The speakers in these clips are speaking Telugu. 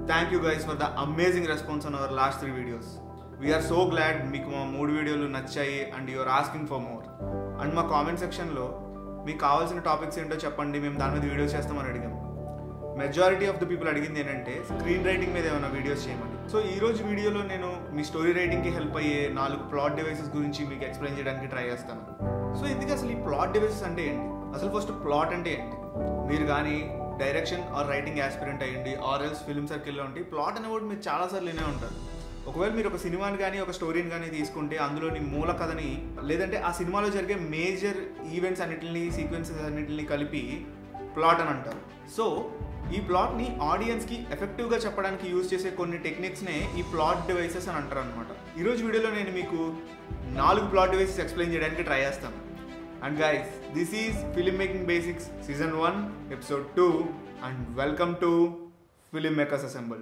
thank you guys for the amazing response on our last three videos we're so glad మీకు మా మూడు వీడియోలు నచ్చాయి and you're asking for more and మా కామెంట్ సెక్షన్లో మీకు కావాల్సిన టాపిక్స్ ఏంటో చెప్పండి మేము దాని మీద వీడియోస్ చేస్తామని అడిగాం మెజారిటీ ఆఫ్ ద పీపుల్ అడిగింది ఏంటంటే స్క్రీన్ రైటింగ్ మీద ఏమైనా వీడియోస్ చేయమని సో ఈ రోజు వీడియోలో నేను మీ స్టోరీ రైటింగ్కి హెల్ప్ అయ్యే నాలుగు ప్లాట్ డివైసెస్ గురించి మీకు ఎక్స్ప్లెయిన్ చేయడానికి ట్రై చేస్తాను సో ఇందుకు అసలు ఈ ప్లాట్ డివైసెస్ అంటే ఏంటి అసలు ఫస్ట్ ప్లాట్ అంటే ఏంటి మీరు కానీ డైరెక్షన్ ఆర్ రైటింగ్ యాస్పిరెంట్ అయ్యండి ఆర్ ఎల్స్ ఫిల్మ్ సర్కిల్లో ఉండి ప్లాట్ అనే వర్డ్ మీరు చాలాసార్లు వినే ఉంటారు ఒకవేళ మీరు ఒక సినిమాని కానీ ఒక స్టోరీని కానీ తీసుకుంటే అందులోని మూల కథని లేదంటే ఆ సినిమాలో జరిగే మేజర్ ఈవెంట్స్ అన్నిటిని సీక్వెన్సెస్ అన్నిటిని కలిపి ప్లాట్ అని అంటారు సో ఈ ప్లాట్ని ఆడియన్స్కి ఎఫెక్టివ్గా చెప్పడానికి యూజ్ చేసే కొన్ని టెక్నిక్స్నే ఈ ప్లాట్ డివైసెస్ అని అంటారు అనమాట ఈరోజు వీడియోలో నేను మీకు నాలుగు ప్లాట్ డివైసెస్ ఎక్స్ప్లెయిన్ చేయడానికి ట్రై చేస్తాను and guys this is filmmaking basics season one episode two and welcome to filmmakers assemble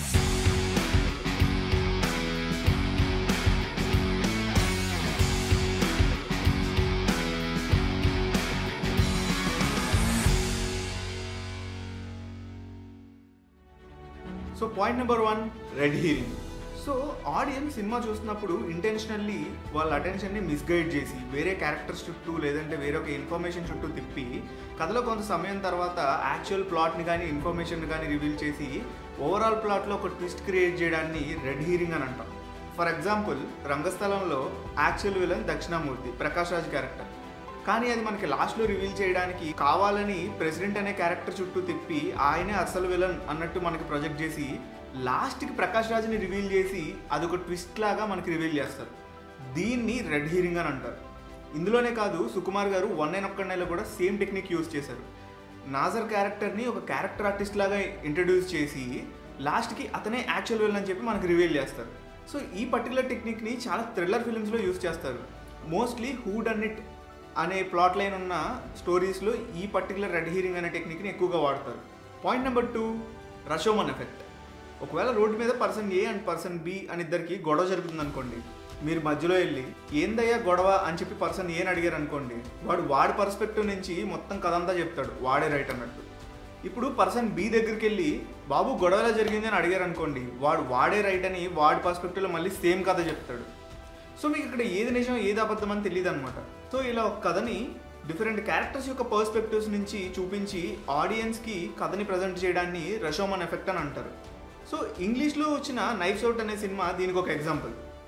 so point number one red herring so audience సినిమా చూస్తున్నప్పుడు ఇంటెన్షనల్లీ వాళ్ళ అటెన్షన్ని మిస్గైడ్ చేసి వేరే క్యారెక్టర్స్ చుట్టూ లేదంటే వేరే ఒక ఇన్ఫర్మేషన్ చుట్టూ తిప్పి కథలో కొంత సమయం తర్వాత యాక్చువల్ ప్లాట్ని కానీ ఇన్ఫర్మేషన్ కానీ రివీల్ చేసి ఓవరాల్ ప్లాట్లో ఒక ట్విస్ట్ క్రియేట్ చేయడాన్ని రెడ్ హీరింగ్ అని అంటాం ఫర్ ఎగ్జాంపుల్ రంగస్థలంలో actual villain Dakshinamurthy Prakash Raj character కానీ అది మనకి లాస్ట్లో రివీల్ చేయడానికి కావాలని ప్రెసిడెంట్ అనే క్యారెక్టర్ చుట్టూ తిప్పి ఆయనే అసలు విలన్ అన్నట్టు మనకి ప్రొజెక్ట్ చేసి లాస్ట్కి ప్రకాష్ రాజ్ని రివీల్ చేసి అదొక ట్విస్ట్ లాగా మనకి రివీల్ చేస్తారు దీన్ని రెడ్ హీరింగ్ అని అంటారు ఇందులోనే కాదు సుకుమార్ గారు వన్ నైన్ ఒక్కడైలో కూడా సేమ్ టెక్నిక్ యూజ్ చేశారు నాజర్ క్యారెక్టర్ని ఒక క్యారెక్టర్ ఆర్టిస్ట్ లాగా ఇంట్రడ్యూస్ చేసి లాస్ట్కి అతనే యాక్చువల్ విలన్ అని చెప్పి మనకి రివీల్ చేస్తారు సో ఈ పర్టికులర్ టెక్నిక్ని చాలా థ్రిల్లర్ ఫిల్మ్స్లో యూజ్ చేస్తారు మోస్ట్లీ హూ డన్ ఇట్ అనే ప్లాట్ లైన్ ఉన్న స్టోరీస్లో ఈ పర్టికులర్ రెడ్ హీరింగ్ అనే టెక్నిక్ని ఎక్కువగా వాడతారు point number two Rashomon effect ఒకవేళ రోడ్డు మీద person A and person B అని ఇద్దరికి గొడవ జరుగుతుంది అనుకోండి మీరు మధ్యలో వెళ్ళి ఏందయ్యా గొడవ అని చెప్పి పర్సన్ ఏని అడిగారు అనుకోండి వాడు వాడి పర్స్పెక్టివ్ నుంచి మొత్తం కథ అంతా చెప్తాడు వాడే రైట్ అన్నట్టు ఇప్పుడు పర్సన్ బి దగ్గరికి వెళ్ళి బాబు గొడవ ఎలా జరిగింది అని అడిగారు అనుకోండి వాడు వాడే రైట్ అని వాడి పర్స్పెక్టివ్లో మళ్ళీ సేమ్ కథ చెప్తాడు సో మీకు ఇక్కడ ఏది నిజం ఏది అబద్ధం అని తెలియదు అనమాట సో ఇలా ఒక కథని డిఫరెంట్ క్యారెక్టర్స్ యొక్క పర్స్పెక్టివ్స్ నుంచి చూపించి ఆడియన్స్కి కథని ప్రజెంట్ చేయడాన్ని రషోమన్ ఎఫెక్ట్ అని అంటారు సో ఇంగ్లీష్లో వచ్చిన నైఫ్స్ అవుట్ అనే సినిమా దీనికి ఒక example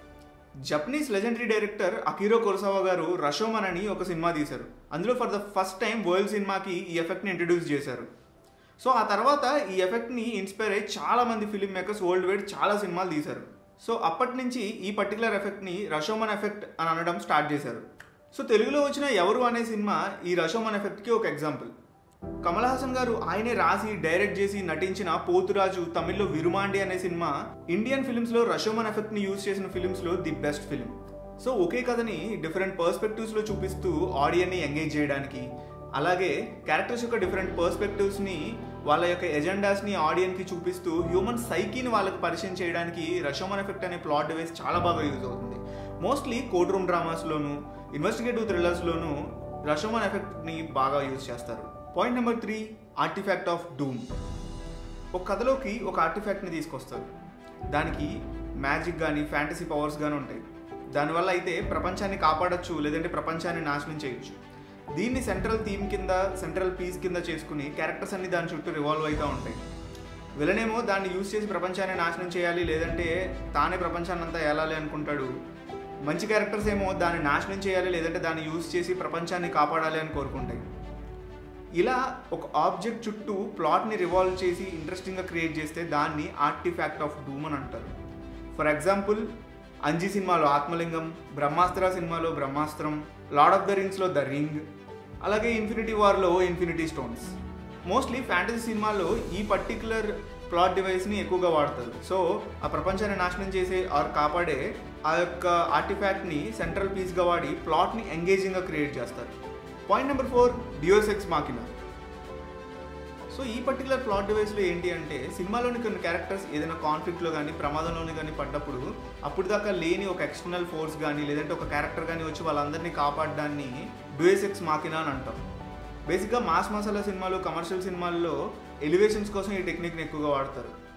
Japanese legendary director Akira Kurosawa గారు రషోమన్ అని ఒక సినిమా తీశారు అందులో for the first time world సినిమాకి ఈ ఎఫెక్ట్ని ఇంట్రడ్యూస్ చేశారు సో ఆ తర్వాత ఈ ఎఫెక్ట్ని ఇన్స్పైర్ అయ్యి చాలా మంది ఫిలిం మేకర్స్ వరల్డ్ వైడ్ చాలా సినిమాలు తీశారు సో అప్పటి నుంచి ఈ పర్టికులర్ ఎఫెక్ట్ని రషోమన్ ఎఫెక్ట్ అని అనడం స్టార్ట్ చేశారు సో తెలుగులో వచ్చిన ఎవరు అనే సినిమా ఈ రషోమన్ ఎఫెక్ట్కి ఒక ఎగ్జాంపుల్ కమల్ హాసన్ గారు ఆయనే రాసి డైరెక్ట్ చేసి నటించిన పోతురాజు తమిళ్లో విరుమాండి అనే సినిమా ఇండియన్ ఫిల్మ్స్లో రషోమన్ ఎఫెక్ట్ని యూజ్ చేసిన ఫిల్మ్స్లో ది బెస్ట్ ఫిల్మ్ సో ఒకే కథని డిఫరెంట్ పర్స్పెక్టివ్స్లో చూపిస్తూ ఆడియన్ని ఎంగేజ్ చేయడానికి అలాగే క్యారెక్టర్స్ యొక్క డిఫరెంట్ పర్స్పెక్టివ్స్ని వాళ్ళ యొక్క ఎజెండాస్ని ఆడియన్కి చూపిస్తూ హ్యూమన్ సైకీని వాళ్ళకి పరిచయం చేయడానికి రషోమన్ ఎఫెక్ట్ అనే ప్లాట్ డివైస్ చాలా బాగా యూజ్ అవుతుంది మోస్ట్లీ కోర్ట్ రూమ్ డ్రామాస్లోను ఇన్వెస్టిగేటివ్ థ్రిల్లర్స్లోను రషోమన్ ఎఫెక్ట్ని బాగా యూజ్ చేస్తారు point number three artifact of doom ఒక కథలోకి ఒక ఆర్టిఫాక్ట్ని తీసుకొస్తారు దానికి మ్యాజిక్ కానీ ఫ్యాంటసీ పవర్స్ కానీ ఉంటాయి దానివల్ల అయితే ప్రపంచాన్ని కాపాడచ్చు లేదంటే ప్రపంచాన్ని నాశనం చేయొచ్చు దీన్ని సెంట్రల్ థీమ్ కింద సెంట్రల్ పీస్ కింద చేసుకుని క్యారెక్టర్స్ అన్ని దాని చుట్టూ రివాల్వ్ అవుతూ ఉంటాయి విలనేమో దాన్ని యూజ్ చేసి ప్రపంచాన్ని నాశనం చేయాలి లేదంటే తానే ప్రపంచాన్ని అంతా ఏలాలి అనుకుంటాడు మంచి క్యారెక్టర్స్ ఏమో దాన్ని నాశనం చేయాలి లేదంటే దాన్ని యూజ్ చేసి ప్రపంచాన్ని కాపాడాలి అని కోరుకుంటాయి ఇలా ఒక ఆబ్జెక్ట్ చుట్టూ ప్లాట్ని రివాల్వ్ చేసి ఇంట్రెస్టింగ్గా క్రియేట్ చేస్తే దాన్ని ఆర్టిఫాక్ట్ ఆఫ్ డూమ్ అని అంటారు ఫర్ ఎగ్జాంపుల్ అంజీ సినిమాలో ఆత్మలింగం బ్రహ్మాస్త్ర సినిమాలో బ్రహ్మాస్త్రం లార్డ్ ఆఫ్ ద రింగ్స్లో ద రింగ్ అలాగే ఇన్ఫినిటీ వార్లో ఇన్ఫినిటీ స్టోన్స్ మోస్ట్లీ ఫ్యాంటసీ సినిమాల్లో ఈ పర్టికులర్ ప్లాట్ డివైస్ని ఎక్కువగా వాడతారు సో ఆ ప్రపంచాన్ని నాశనం చేసే ఆర్ కాపాడే ఆ యొక్క ఆర్టిఫాక్ట్ని సెంట్రల్ పీస్గా వాడి ప్లాట్ని ఎంగేజింగ్గా క్రియేట్ చేస్తారు point number four deus ex machina so ఈ పర్టికులర్ ప్లాట్ డివైస్లో ఏంటి అంటే సినిమాలోని కొన్ని క్యారెక్టర్స్ ఏదైనా కాన్ఫ్లిక్ట్లో కానీ ప్రమాదంలోని కానీ పడ్డప్పుడు అప్పుడు దాకా లేని ఒక ఎక్స్టర్నల్ ఫోర్స్ కానీ లేదంటే ఒక క్యారెక్టర్ కానీ వచ్చి వాళ్ళందరినీ కాపాడడాన్ని డ్యూఎస్ఎక్స్ మాకినా అని అంటాం బేసిక్గా మాస్ మసాలా సినిమాలు కమర్షియల్ సినిమాల్లో ఎలివేషన్స్ కోసం ఈ టెక్నిక్ని ఎక్కువగా వాడతారు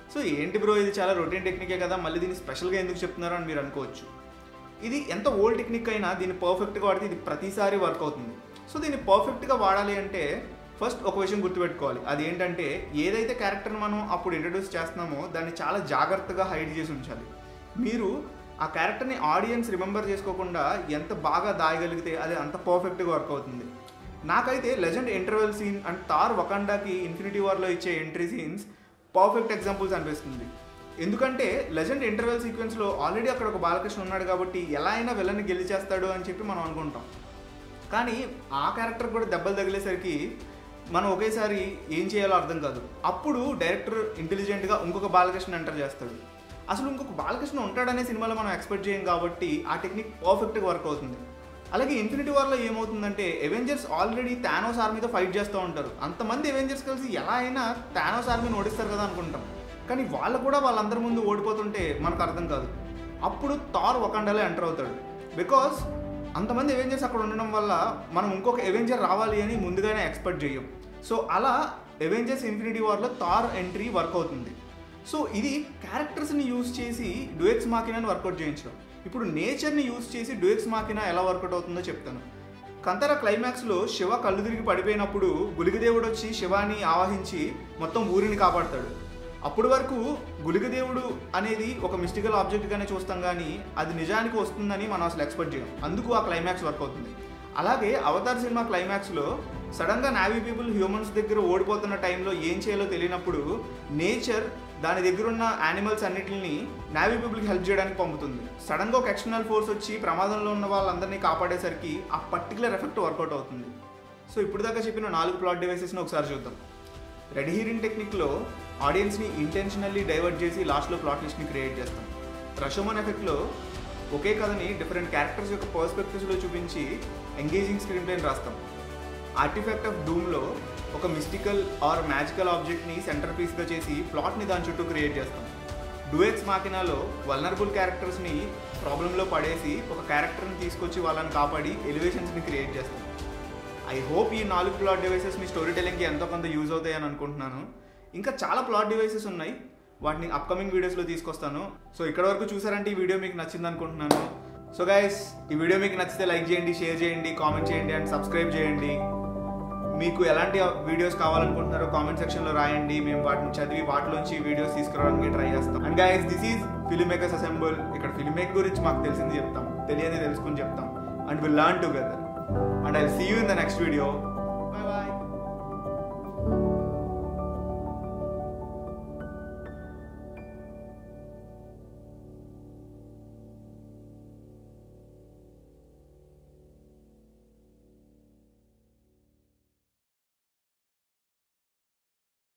సో ఏంటి బ్రో ఇది చాలా రొటీన్ టెక్నికే కదా మళ్ళీ దీన్ని స్పెషల్గా ఎందుకు చెప్తున్నారు అని మీరు అనుకోవచ్చు ఇది ఎంత ఓల్డ్ టెక్నిక్ అయినా దీన్ని పర్ఫెక్ట్గా వాడితే ఇది ప్రతిసారి వర్క్ అవుతుంది సో దీన్ని పర్ఫెక్ట్గా వాడాలి అంటే ఫస్ట్ ఒక విషయం గుర్తుపెట్టుకోవాలి అది ఏంటంటే ఏదైతే క్యారెక్టర్ని మనం అప్పుడు ఇంట్రడ్యూస్ చేస్తున్నామో దాన్ని చాలా జాగ్రత్తగా హైడ్ చేసి ఉంచాలి మీరు ఆ క్యారెక్టర్ని ఆడియన్స్ రిమెంబర్ చేసుకోకుండా ఎంత బాగా దాయగలిగితే అది అంత పర్ఫెక్ట్గా వర్క్ అవుతుంది నాకైతే legend interval scene and Thor వకండాకి ఇన్ఫినిటీ వార్లో ఇచ్చే ఎంట్రీ సీన్స్ పర్ఫెక్ట్ ఎగ్జాంపుల్స్ అనిపిస్తుంది ఎందుకంటే లెజెండ్ ఇంటర్వెల్ సీక్వెన్స్లో ఆల్రెడీ అక్కడ ఒక బాలకృష్ణ ఉన్నాడు కాబట్టి ఎలా అయినా విలన్ని గెలిచేస్తాడు అని చెప్పి మనం అనుకుంటాం కానీ ఆ క్యారెక్టర్ కూడా దెబ్బలు తగిలేసరికి మనం ఒకేసారి ఏం చేయాలో అర్థం కాదు అప్పుడు డైరెక్టర్ ఇంటెలిజెంట్గా ఇంకొక బాలకృష్ణ ఎంటర్ చేస్తాడు అసలు ఇంకొక బాలకృష్ణ ఉంటాడనే సినిమాలో మనం ఎక్స్పెక్ట్ చేయం కాబట్టి ఆ టెక్నిక్ పర్ఫెక్ట్గా వర్క్ అవుతుంది అలాగే ఇన్ఫినిటీ వార్లో ఏమవుతుందంటే ఎవెంజర్స్ ఆల్రెడీ థానోస్ ఆర్మీతో ఫైట్ చేస్తూ ఉంటారు అంతమంది ఎవెంజర్స్ కలిసి ఎలా అయినా థానోస్ ఆర్మీని ఓడిస్తారు కదా అనుకుంటాం కానీ వాళ్ళు కూడా వాళ్ళందరి ముందు ఓడిపోతుంటే మనకు అర్థం కాదు అప్పుడు థార్ వకండాలో ఎంటర్ అవుతాడు బికాస్ అంతమంది ఎవెంజర్స్ అక్కడ ఉండడం వల్ల మనం ఇంకొక ఎవెంజర్ రావాలి అని ముందుగానే ఎక్స్పెక్ట్ చేయం సో అలా ఎవెంజర్స్ ఇన్ఫినిటీ వార్లో థార్ ఎంట్రీ వర్క్ అవుతుంది సో ఇది క్యారెక్టర్స్ని యూజ్ చేసి డ్యూయెక్స్ మాకినాని వర్కౌట్ చేయించడం ఇప్పుడు నేచర్ని యూజ్ చేసి డ్యూయెక్స్ మాకినా ఎలా వర్కౌట్ అవుతుందో చెప్తాను కంతర క్లైమాక్స్లో శివ కళ్ళు తిరిగి పడిపోయినప్పుడు గులిగదేవుడు వచ్చి శివాని ఆవాహించి మొత్తం ఊరిని కాపాడతాడు అప్పటి వరకు గులిగదేవుడు అనేది ఒక మిస్టికల్ ఆబ్జెక్ట్గానే చూస్తాం కానీ అది నిజానికి వస్తుందని మనం అసలు ఎక్స్పెక్ట్ చేయం అందుకు ఆ క్లైమాక్స్ వర్క్ అవుతుంది అలాగే అవతార్ సినిమా క్లైమాక్స్లో సడన్గా నావీ పీపుల్ హ్యూమన్స్ దగ్గర ఓడిపోతున్న టైంలో ఏం చేయాలో తెలియనప్పుడు నేచర్ దాని దగ్గర ఉన్న యానిమల్స్ అన్నిటిని నావీ పీపుల్కి హెల్ప్ చేయడానికి పంపుతుంది సడన్గా ఒక ఎక్స్టర్నల్ ఫోర్స్ వచ్చి ప్రమాదంలో ఉన్న వాళ్ళందరినీ కాపాడేసరికి ఆ పర్టికులర్ ఎఫెక్ట్ వర్కౌట్ అవుతుంది సో ఇప్పుడు దాకా చెప్పిన నాలుగు ప్లాట్ డివైసెస్ని ఒకసారి చూద్దాం రెడ్ హీరింగ్ టెక్నిక్లో ఆడియన్స్ని ఇంటెన్షనల్లీ డైవర్ట్ చేసి లాస్ట్లో ప్లాట్ లిస్ట్ని క్రియేట్ చేస్తాం రషోమన్ ఎఫెక్ట్లో ఒకే కథని డిఫరెంట్ క్యారెక్టర్స్ యొక్క పర్స్పెక్టివ్స్లో చూపించి ఎంగేజింగ్ స్క్రీన్ ప్లేని రాస్తాం ఆర్టిఫాక్ట్ ఆఫ్ డూమ్లో ఒక మిస్టికల్ ఆర్ మ్యాజికల్ ఆబ్జెక్ట్ని సెంటర్ పీస్గా చేసి ప్లాట్ని దాని చుట్టూ క్రియేట్ చేస్తాం డూఎక్స్ మాకినాలో వల్నరబుల్ క్యారెక్టర్స్ని ప్రాబ్లంలో పడేసి ఒక క్యారెక్టర్ని తీసుకొచ్చి వాళ్ళని కాపాడి ఎలివేషన్స్ని క్రియేట్ చేస్తాం ఐ హోప్ ఈ నాలుగు ప్లాట్ డివైసెస్ మీ స్టోరీ టెలింగ్కి ఎంతో కొంత యూజ్ అవుతాయని అనుకుంటున్నాను ఇంకా చాలా ప్లాట్ డివైసెస్ ఉన్నాయి వాటిని అప్కమింగ్ వీడియోస్లో తీసుకొస్తాను సో ఇక్కడ వరకు చూసారంటే ఈ వీడియో మీకు నచ్చింది అనుకుంటున్నాను సో గైస్ ఈ వీడియో మీకు నచ్చితే లైక్ చేయండి షేర్ చేయండి కామెంట్ చేయండి అండ్ సబ్స్క్రైబ్ చేయండి మీకు ఎలాంటి వీడియోస్ కావాలనుకుంటున్నారో కామెంట్ సెక్షన్లో రాయండి మేము వాటిని చదివి వాటిలోంచి వీడియోస్ తీసుకురావడానికి ట్రై చేస్తాం and guys this is filmmakers assemble ఇక్కడ ఫిల్మ్ మేక్ గురించి మాకు తెలిసింది చెప్తాం తెలియని తెలుసుకుని చెప్తాం and will learn together and I see you in the next video